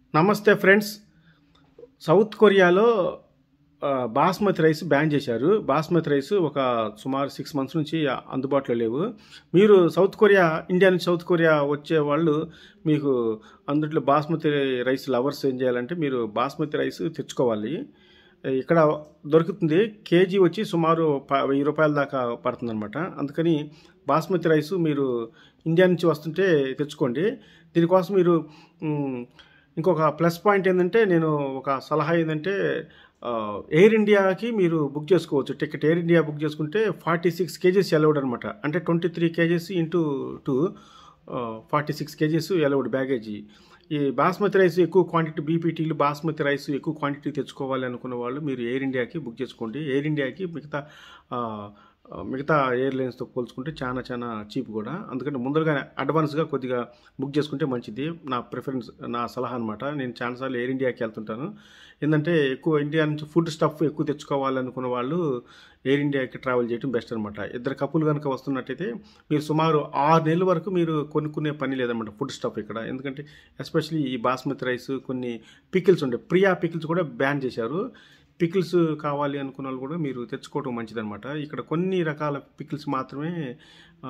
నమస్తే friends south కొరియాలో ఆ, బాస్మతి రైస్ బ్యాన్ చేశారు బాస్మతి రైస్ ఒక సుమారు సిక్స్ మంత్స్ నుంచి అందుబాటులో లేవు మీరు సౌత్ కొరియా ఇండియా నుంచి సౌత్ కొరియా వచ్చే వాళ్ళు మీకు అందులో బాస్మతి రైస్ లవర్స్ ఏం చేయాలంటే మీరు బాస్మతి రైస్ తెచ్చుకోవాలి ఇక్కడ దొరుకుతుంది కేజీ వచ్చి సుమారు ప- వెయ్యి రూపాయల దాకా పడుతుంది అనమాట అందుకని బాస్మతి రైస్ మీరు ఇండియా నుంచి వస్తుంటే తెచ్చుకోండి దీనికోసం మీరు మ్, ఇంకొక ప్లస్ పాయింట్ ఏంటంటే నేను ఒక సలహా ఏంటంటే ఆ, ఎయిర్ ఇండియాకి మీరు బుక్ చేసుకోవచ్చు టికెట్ ఎయిర్ ఇండియా బుక్ చేసుకుంటే ఫార్టీ సిక్స్ కేజీస్ అలౌడ్ అనమాట అంటే twenty three kgs into two forty six kgs allowed baggage ఈ బాస్మతి రైస్ ఎక్కువ క్వాంటిటీ బీపీటీలు బాస్మతి రైస్ ఎక్కువ క్వాంటిటీ తెచ్చుకోవాలి అనుకున్న వాళ్ళు మీరు ఎయిర్ ఇండియాకి బుక్ చేసుకోండి ఎయిర్ ఇండియాకి మిగతా ఆ, ఆ, మిగతా ఎయిర్లైన్స్తో పోల్చుకుంటే చాలా చాలా చీప్ కూడా అందుకని ముందరగా అడ్వాన్స్గా కొద్దిగా బుక్ చేసుకుంటే మంచిది నా ప్రిఫరెన్స్ నా సలహా అనమాట నేను చాలాసార్లు ఎయిర్ ఇండియాకి వెళ్తుంటాను ఏంటంటే ఎక్కువ ఇండియా నుంచి ఫుడ్ స్టఫ్ ఎక్కువ తెచ్చుకోవాలనుకున్న వాళ్ళు ఎయిర్ ఇండియాకి ట్రావెల్ చేయడం బెస్ట్ అనమాట ఇద్దరు కప్పులు కనుక వస్తున్నట్టయితే మీరు సుమారు ఆరు నెలల వరకు మీరు కొనుక్కునే పని లేదన్నమాట ఫుడ్ స్టఫ్ ఇక్కడ ఎందుకంటే ఎస్పెషలీ ఈ బాస్మతి రైస్ కొన్ని పికిల్స్ ఉంటాయి ప్రియా పికిల్స్ కూడా బ్యాన్ చేశారు పికిల్స్ కావాలి అనుకున్న వాళ్ళు కూడా మీరు తెచ్చుకోవడం మంచిదన్నమాట ఇక్కడ కొన్ని రకాల పికిల్స్ మాత్రమే ఆ,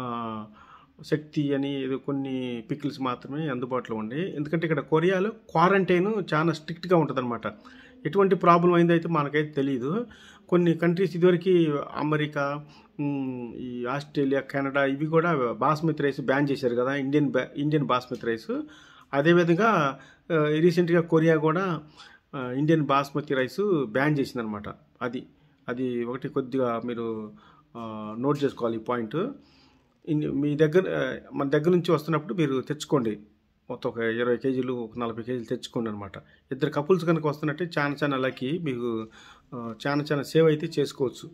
శక్తి అని ఏదో కొన్ని పికిల్స్ మాత్రమే అందుబాటులో ఉండే ఎందుకంటే ఇక్కడ కొరియాలో క్వారంటైన్ చాలా స్ట్రిక్ట్గా ఉంటుందన్నమాట ఎటువంటి ప్రాబ్లం అయిందైతే మనకైతే తెలియదు కొన్ని కంట్రీస్ ఇదివరకు అమెరికా ఉమ్, ఈ ఆస్ట్రేలియా కెనడా ఇవి కూడా బాస్మతి రైస్ బ్యాన్ చేశారు కదా ఇండియన్ బా ఇండియన్ బాస్మతి రైస్ అదేవిధంగా ఆ, రీసెంట్గా కొరియా కూడా ఆ, ఇండియన్ బాస్మతి రైస్ బ్యాన్ చేసిందనమాట అది అది ఒకటి కొద్దిగా మీరు ఆ, నోట్ చేసుకోవాలి ఈ పాయింట్ ఇన్- మీ దగ్గర ఆ, మన దగ్గర నుంచి వస్తున్నప్పుడు మీరు తెచ్చుకోండి మొత్తం ఒక ఇరవై కేజీలు ఒక నలభై కేజీలు తెచ్చుకోండి అనమాట ఇద్దరు కపుల్స్ కనుక వస్తున్నట్టే చాలా చాలా లకి మీకు ఆ, చాలా చాలా సేవ్ అయితే చేసుకోవచ్చు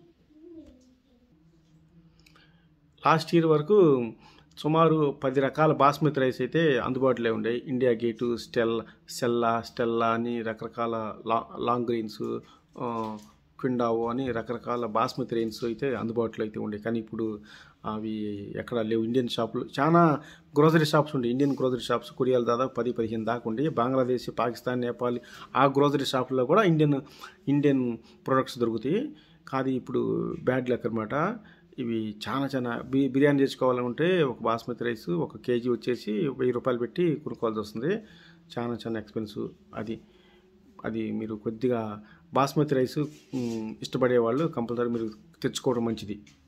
లాస్ట్ ఇయర్ వరకు సుమారు పది రకాల బాస్మతి రైస్ అయితే అందుబాటులో ఉండే ఇండియా గేటు స్టెల్ సెల్లా స్టెల్లా అని రకరకాల లా లాంగ్ గ్రీన్స్ క్విండావో అని రకరకాల బాస్మతి రైన్స్ అయితే అందుబాటులో అయితే ఉండే కానీ ఇప్పుడు అవి ఎక్కడ లేవు ఇండియన్ షాపులు చాలా గ్రోసరీ షాప్స్ ఉండే ఇండియన్ గ్రోసరీ షాప్స్ కొరియాలు దాదాపు పది పదిహేను దాకా ఉండే బంగ్లాదేశ్ పాకిస్తాన్ నేపాల్ ఆ గ్రోసరీ షాపుల్లో కూడా ఇండియన్ ఇండియన్ ప్రొడక్ట్స్ దొరుకుతాయి కాదు ఇప్పుడు బ్యాడ్ లక్ అనమాట ఇవి చాలా చాలా బి బిర్యానీ తెచ్చుకోవాలంటే ఒక బాస్మతి రైస్ ఒక కేజీ వచ్చేసి వెయ్యి రూపాయలు పెట్టి కొనుక్కోవాల్సి వస్తుంది చాలా చాలా ఎక్స్పెన్సివ్ అది అది మీరు కొద్దిగా బాస్మతి రైస్ మ్, ఇష్టపడే వాళ్ళు కంపల్సరీ మీరు తెచ్చుకోవడం మంచిది